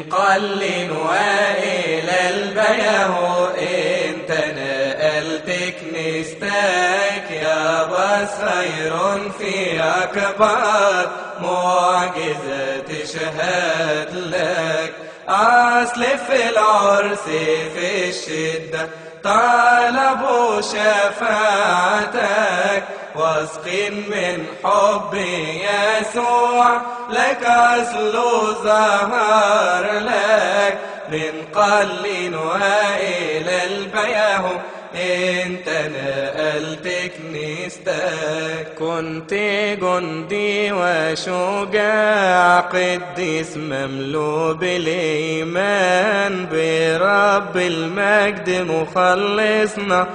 قل وإلى البيه انت نقلت كنيستك يا بس خير في أكبر معجزة تشهد لك أصل في العرس في الشدة طلبوا شفاعتك واثقين من حب يسوع لك أصله ظهر لك من قل وإلى البيه انت نقلت كنيستك كنت جندي وشجاع قديس مملو بالايمان برب المجد مخلصنا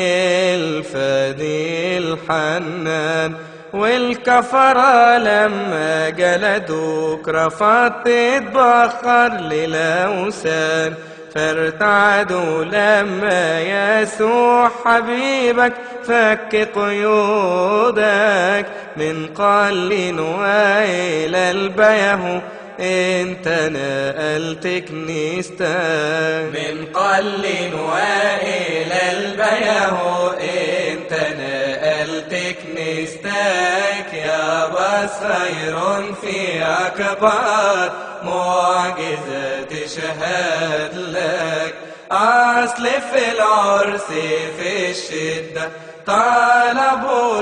الفدي الحنان والكفرة لما جلدوك رفضت تتبخر للأوثان فارتعدوا لما يسوع حبيبك فك قيودك من قل وإلى البيه انت نقلت كنيستك من قل وإلى البيه انت نقلت كنيستك يا بس خير في أكبر معجزة تشهد لك أصل في العرس في الشدة طلبوا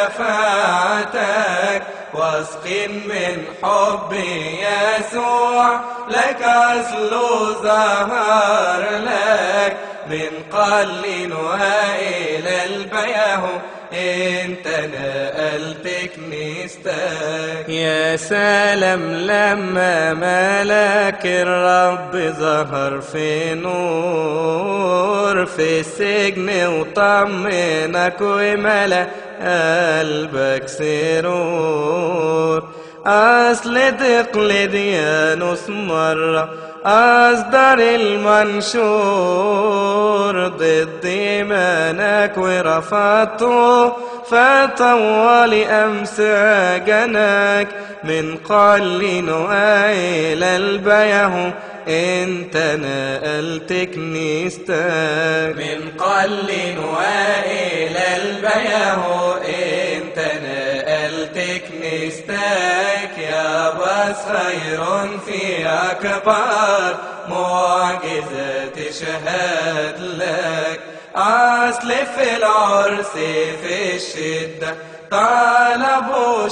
شفاعتك واثقين من حب يسوع لك أصله ظهر لك من قل وإلى البيه انت نقلت كنيستك يا سلام لما ملك الرب ظهر في نور في السجن وطمنك وملا قلبك سرور أصل دقلديانوس مرة أصدر المنشور ضد إيمانك ورفضته فطول أمساجنك من قل وإلى البيه انت نقلت كنيستك من قل وإلى البيه انت نقلت كنيستك يا بس خير في أكبر معجزة تشهد لك أصل في العرس في الشدة طلبوا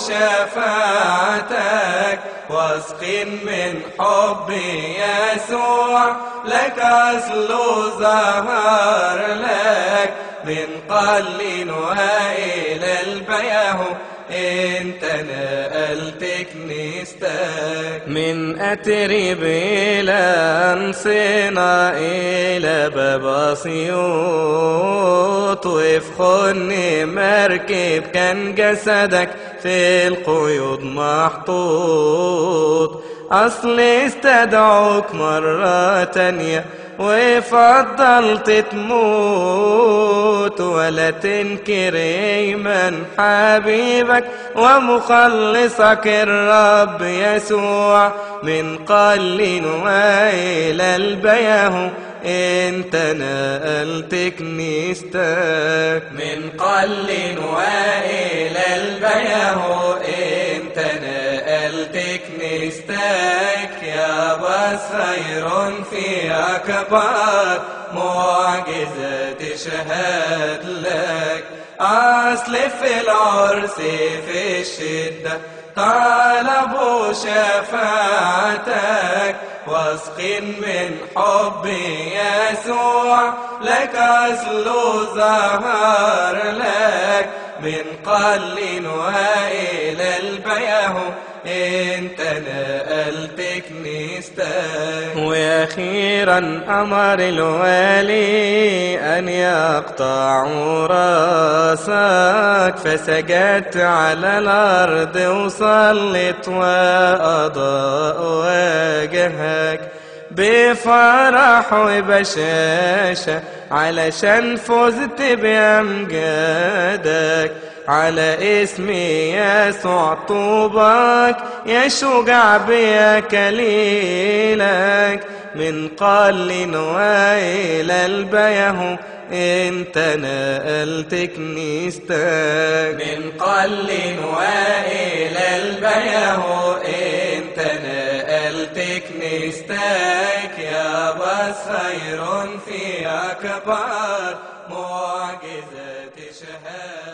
شفاعتك واثقين من حب يسوع لك أصله ظهر لك من قل وإلى البيه انت نقلت كنيستك من أترب إلى أنصنا إلى باب أسيوط وفي مركب كان جسدك في القيود محطوط أصل استدعوك مرة تانية وفضلت تموت ولا تنكر ايمان حبيبك ومخلصك الرب يسوع من قل وإلى البيه انت نقلت كنيستك من قل وإلى البيه انت نقلت كنيستك يا بس خير في أكبر معجزة تشهد لك أصل في العرس في الشدة طلبوا شفاعتك واثقين من حب يسوع لك أصله ظهر لك من قل وإلى البيه انت نقلت كنيستك واخيرا امر الوالي ان يقطعوا راسك فسجدت على الارض وصلت واضاء وجهك بفرح وبشاشة علشان فزت بأمجادك على اسم يسوع طوبك يا شجاع بيا كليلك من قل وإلى البيهو انت نقلت كنيستك من قل وإلى البيهو انت نقلت كنيستك يا بس خير في أكبر معجزة شهادة